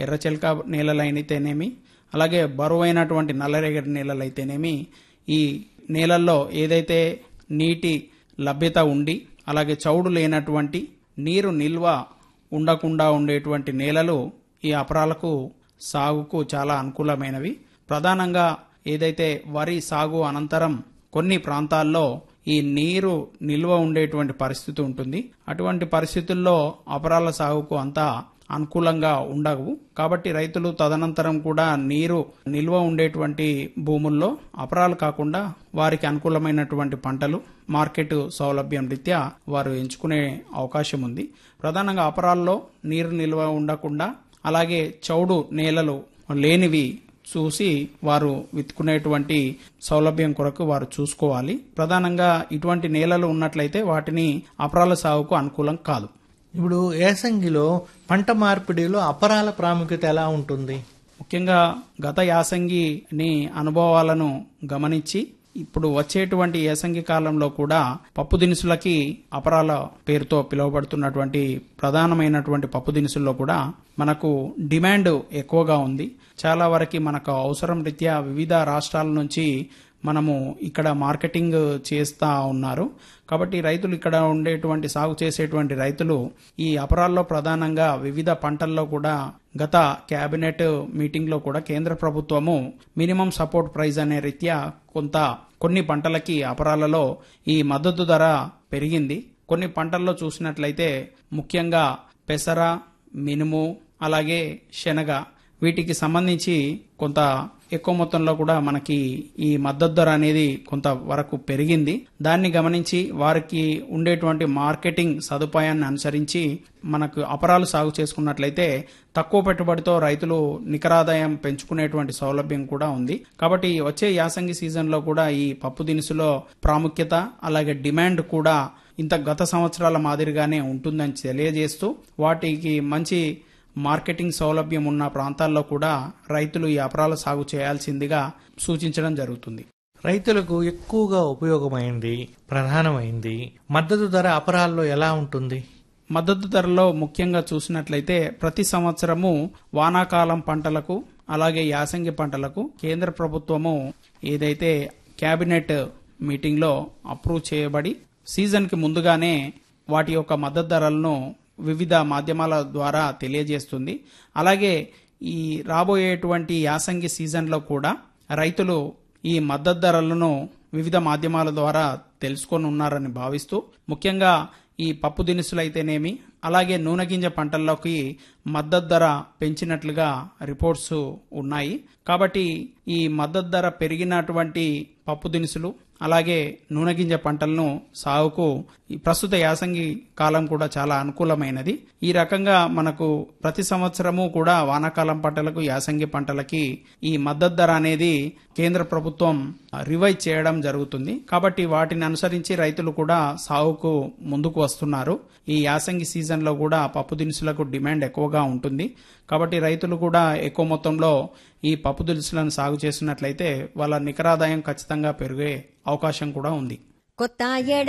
ఎర్రచిలక నేలలైతేనేమి అలాగే బరువైనటువంటి నల్లరేగడి నేలలైతేనేమి ఈ నేలల్లో ఏదైతే నీటి లభ్యత ఉండి అలాగే చౌడు లేనటువంటి నీరు నిల్వ ఉండకుండా ఉండేటువంటి నేలలు ఈ అపరాలకు సాగుకు చాలా అనుకూలమైనవి ప్రధానంగా ఏదైతే వరి సాగు అనంతరం కొన్ని ప్రాంతాల్లో ఈ నీరు నిల్వ ఉండేటువంటి పరిస్థితి ఉంటుంది అటువంటి పరిస్థితుల్లో అపరాల సాగుకు అంతా అనుకూలంగా ఉండవు కాబట్టి రైతులు తదనంతరం కూడా నీరు నిల్వ ఉండేటువంటి భూముల్లో అపరాలు కాకుండా వారికి అనుకూలమైనటువంటి పంటలు మార్కెట్ సౌలభ్యం రీత్యా వారు ఎంచుకునే అవకాశం ఉంది ప్రధానంగా అపరాల్లో నీరు నిల్వ ఉండకుండా అలాగే చౌడు నేలలు లేనివి చూసి వారు విత్తుకునేటువంటి సౌలభ్యం కొరకు వారు చూసుకోవాలి ప్రధానంగా ఇటువంటి నేలలు ఉన్నట్లయితే వాటిని అపరాల సాగుకు అనుకూలం కాదు ఇప్పుడు ఏసంగిలో పంట మార్పిడిలో అపరాల ప్రాముఖ్యత ఎలా ఉంటుంది ముఖ్యంగా గత యాసంగిని అనుభవాలను గమనించి ఇప్పుడు వచ్చేటువంటి యాసంగి కాలంలో కూడా పప్పు దినుసులకి అపరాల పేరుతో పిలువబడుతున్నటువంటి ప్రధానమైనటువంటి పప్పు దినుసుల్లో కూడా మనకు డిమాండ్ ఎక్కువగా ఉంది చాలా వరకు మనకు అవసరం రీత్యా వివిధ రాష్ట్రాల నుంచి మనము ఇక్కడ మార్కెటింగ్ చేస్తా ఉన్నారు కాబట్టి రైతులు ఇక్కడ ఉండేటువంటి సాగు చేసేటువంటి రైతులు ఈ అపరాల్లో ప్రధానంగా వివిధ పంటల్లో కూడా గత కేబినెట్ మీటింగ్ లో కూడా కేంద్ర ప్రభుత్వము మినిమం సపోర్ట్ ప్రైస్ అనే రీత్యా కొంత కొన్ని పంటలకి అపరాలలో ఈ మద్దతు ధర పెరిగింది కొన్ని పంటల్లో చూసినట్లయితే ముఖ్యంగా పెసర మినుము అలాగే శనగ వీటికి సంబంధించి కొంత ఎక్కువ మొత్తంలో కూడా మనకి ఈ మద్దతు ధర అనేది కొంత వరకు పెరిగింది దాన్ని గమనించి వారికి ఉండేటువంటి మార్కెటింగ్ సదుపాయాన్ని అనుసరించి మనకు అపరాలు సాగు చేసుకున్నట్లయితే తక్కువ పెట్టుబడితో రైతులు నికరాదాయం పెంచుకునేటువంటి సౌలభ్యం కూడా ఉంది కాబట్టి వచ్చే యాసంగి సీజన్లో కూడా ఈ పప్పు దినుసులో ప్రాముఖ్యత అలాగే డిమాండ్ కూడా ఇంత గత సంవత్సరాల మాదిరిగానే ఉంటుందని తెలియజేస్తూ వాటికి మంచి మార్కెటింగ్ సౌలభ్యం ఉన్న ప్రాంతాల్లో కూడా రైతులు ఈ అపరాల సాగు చేయాల్సిందిగా సూచించడం జరుగుతుంది రైతులకు ఎక్కువగా ఉపయోగమైంది ప్రధానమైంది మద్దతు ధర అపరాల్లో ఎలా ఉంటుంది మద్దతు ధరలో ముఖ్యంగా చూసినట్లయితే ప్రతి సంవత్సరము వానాకాలం పంటలకు అలాగే యాసంగి పంటలకు కేంద్ర ప్రభుత్వము ఏదైతే కేబినెట్ మీటింగ్లో అప్రూవ్ చేయబడి సీజన్కి ముందుగానే వాటి యొక్క మద్దతు ధరలను వివిధ మాధ్యమాల ద్వారా తెలియజేస్తుంది అలాగే ఈ రాబోయేటువంటి యాసంగి సీజన్లో కూడా రైతులు ఈ మద్దతు ధరలను వివిధ మాధ్యమాల ద్వారా తెలుసుకొని ఉన్నారని భావిస్తూ ముఖ్యంగా ఈ పప్పు దినుసులైతేనేమి అలాగే నూనె గింజ పంటల్లోకి మద్దతు ధర పెంచినట్లుగా రిపోర్ట్స్ ఉన్నాయి కాబట్టి ఈ మద్దతు ధర పెరిగినటువంటి పప్పు దినుసులు అలాగే నూనె గింజ పంటలను సాగుకు ఈ ప్రస్తుత యాసంగి కాలం కూడా చాలా అనుకూలమైనది ఈ రకంగా మనకు ప్రతి సంవత్సరము కూడా వానాకాలం పంటలకు యాసంగి పంటలకి ఈ మద్దతు ధర అనేది కేంద్ర ప్రభుత్వం రివైజ్ చేయడం జరుగుతుంది కాబట్టి వాటిని అనుసరించి రైతులు కూడా సాగుకు ముందుకు వస్తున్నారు ఈ యాసంగి సీజన్లో కూడా పప్పు దినుసులకు డిమాండ్ ఎక్కువగా ఉంటుంది కాబట్టి రైతులు కూడా ఎక్కువ మొత్తంలో ఈ పప్పు దినుసులను సాగు చేసినట్లయితే వాళ్ళ నికరాదాయం ఖచ్చితంగా పెరిగే అవకాశం కూడా ఉంది కొత్త